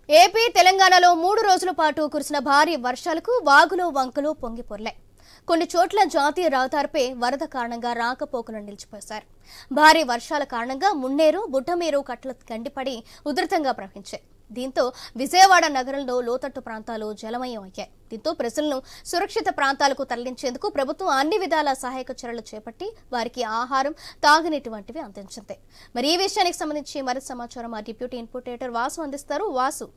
AP తెలంగాణలో మూడు రోజుల పాటు కురిసిన భారీ వర్షాలకు వాగులు వంకలు పొంగిపొర్లాయి కొన్ని చోట్ల జాతీయ రహదారిపై వరద కారణంగా రాకపోకలు నిలిచిపోశారు భారీ వర్షాల కారణంగా మున్నేరు బుట్టమేరు కట్టలు గండిపడి ఉధృతంగా ప్రవహించాయి దీంతో విజయవాడ నగరంలో లోతట్టు ప్రాంతాలు జలమయం అయ్యాయి దీంతో ప్రజలను సురక్షిత ప్రాంతాలకు తరలించేందుకు ప్రభుత్వం అన్ని విధాల సహాయక చర్యలు చేపట్టి వారికి ఆహారం తాగునీటి వంటివి అందించింది మరి ఈ విషయానికి సంబంధించి మరింత సమాచారం మా డిప్యూటీ ఇన్పుటేటర్ వాసు అందిస్తారు వాసు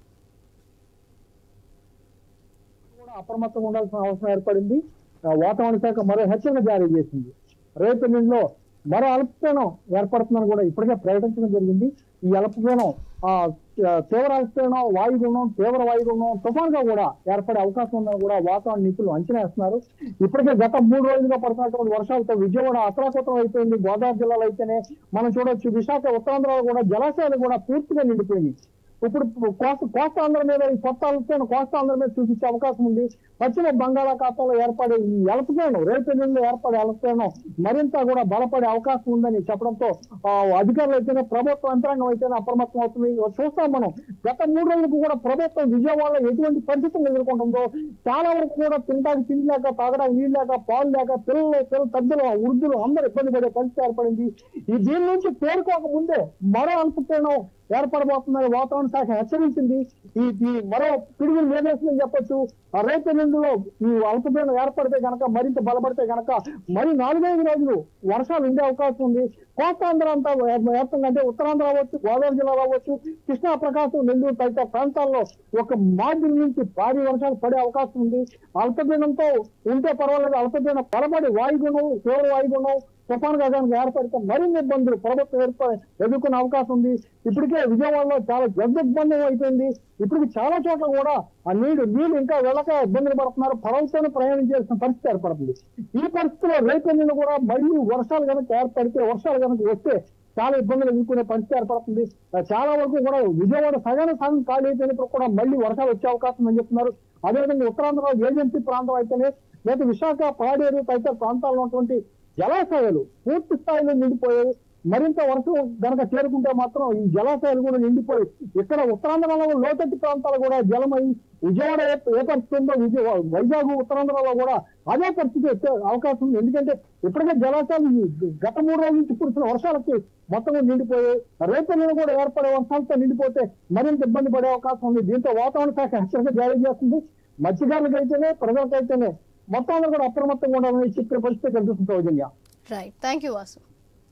కూడా అప్రమత్తంగా ఉండాల్సిన అవసరం ఏర్పడింది ఆ, వాతావరణ శాఖ మరో హెచ్చరిక జారీ చేసింది రేపు ఎల్లుండిలో మరో అల్పపీడనం ఏర్పడుతుందని కూడా ఇప్పటికే ప్రకటించడం జరిగింది ఈ అల్పపీడనం ఆ ఆ, తీవ్ర అల్పపీడనం వాయుగుణం తీవ్ర వాయుగుణం తుఫాన్గా కూడా ఏర్పడే అవకాశం ఉందని కూడా వాతావరణ నిపుణులు అంచనా వేస్తున్నారు ఇప్పటికే గత మూడు రోజులుగా పడుతున్నటువంటి వర్షాలతో విజయవాడ అతలాకుతలం అయిపోయింది గోదావరి జిల్లాలో అయితేనే మనం చూడొచ్చు విశాఖ ఉత్తరాంధ్రలో కూడా జలాశయాలు కూడా పూర్తిగా నిండిపోయింది ఇప్పుడు కోస్తా కోస్తాంధ్ర మీద ఈ కొత్త అల్పపీడనం కోస్తాంధ్ర మీద చూపించే అవకాశం ఉంది పశ్చిమ బంగాళాఖాతంలో ఏర్పడే ఈ అల్పపీడనం రేపు ఎల్లుండిలో ఏర్పడే అల్పపీడనం మరింత కూడా బలపడే అవకాశం ఉందని చెప్పడంతో ఆ, అధికారులు అయితేనే ప్రభుత్వ యంత్రాంగం అయితేనే అప్రమత్తం అవుతుంది చూస్తాం మనం గత మూడు రోజులకు కూడా ప్రభుత్వం విజయవాడలో ఎటువంటి పరిస్థితులు ఎదుర్కొంటుందో చాలా వరకు కూడా తినడానికి తిండి లేక తాగడానికి నీళ్ళు లేక పాలు లేక పిల్లలు పిల్లలు పెద్దలు వృద్ధులు అందరూ ఇబ్బంది పడే పరిస్థితి ఏర్పడింది ఈ దీని నుంచి తేరుకోక ముందే మరో అల్పపీడనం ఏర్పడబోతుందని వాతావరణ శాఖ హెచ్చరించింది ఈ ఈ మరో పిడుగులు మేనేసిందని చెప్పొచ్చు ఆ రేపు ఎల్లుండిలో ఈ అల్పపీడనం ఏర్పడితే గనక మరింత బలపడితే గనక మరి నాలుగైదు రోజులు వర్షాలు ఉండే అవకాశం ఉంది కోస్తాంధ్ర అంతా వ్యాప్తంగా అంటే ఉత్తరాంధ్ర అవ్వచ్చు గోదావరి జిల్లాలో అవ్వచ్చు కృష్ణా ప్రకాశం నెల్లూరు తదితర ప్రాంతాల్లో ఒక మాదిరి నుంచి భారీ వర్షాలు పడే అవకాశం ఉంది అల్పపీడనంతో ఉంటే పర్వాలేదు అల్పపీడనం బలపడి వాయుగుణం తీవ్ర వాయుగుణం తుఫాన్ గగానికి ఏర్పడితే మరిన్ని ఇబ్బందులు ప్రభుత్వం ఏర్ప ఎదుర్కొనే అవకాశం ఉంది ఇప్పటికే విజయవాడలో చాలా జగదిగ్బంధం అయిపోయింది ఇప్పటికి చాలా చోట్ల కూడా ఆ నీళ్లు నీళ్లు ఇంకా వెళ్ళక ఇబ్బందులు పడుతున్నారు పడవతోనే ప్రయాణం చేయాల్సిన పరిస్థితి ఏర్పడుతుంది ఈ పరిస్థితిలో రేపెల్లిన కూడా మళ్ళీ వర్షాలు కనుక ఏర్పడితే వర్షాలు కనుక వస్తే చాలా ఇబ్బందులు ఎదుర్కొనే పరిస్థితి ఏర్పడుతుంది ఆ, చాలా వరకు కూడా విజయవాడ సగాన సగం ఖాళీ అయిపోయినప్పుడు కూడా మళ్ళీ వర్షాలు వచ్చే అవకాశం ఉందని చెప్తున్నారు అదేవిధంగా ఉత్తరాంధ్రలో ఏజెన్సీ ప్రాంతం అయితేనే లేదా విశాఖ పాడేరు తదితర ప్రాంతాల్లో ఉన్నటువంటి జలాశయాలు పూర్తి స్థాయిలో నిండిపోయాయి మరింత వర్షం గనక చేరుకుంటే మాత్రం ఈ జలాశయాలు కూడా నిండిపోయి ఇక్కడ ఉత్తరాంధ్రలో లోతట్టు ప్రాంతాలు కూడా జలమై విజయవాడ ఏ ఏ పరిస్థితి ఉందో విజయ వైజాగ్ ఉత్తరాంధ్రలో కూడా అదే పరిస్థితి వచ్చే అవకాశం ఉంది ఎందుకంటే ఇప్పటికే జలాశయాలు ఈ గత మూడు రోజుల నుంచి కురిసిన వర్షాలకి మొత్తం నిండిపోయాయి రేపు కూడా ఏర్పడే వర్షాలతో నిండిపోతే మరింత ఇబ్బంది పడే అవకాశం ఉంది దీంతో వాతావరణ శాఖ హెచ్చరిక జారీ చేస్తుంది మత్స్యకారులకైతేనే ప్రజలకైతేనే మొత్తం కూడా అప్రమత్తంగా ఉండాలని చెప్పిన పరిస్థితి కనిపిస్తుంది Soujanya right thank you Vasu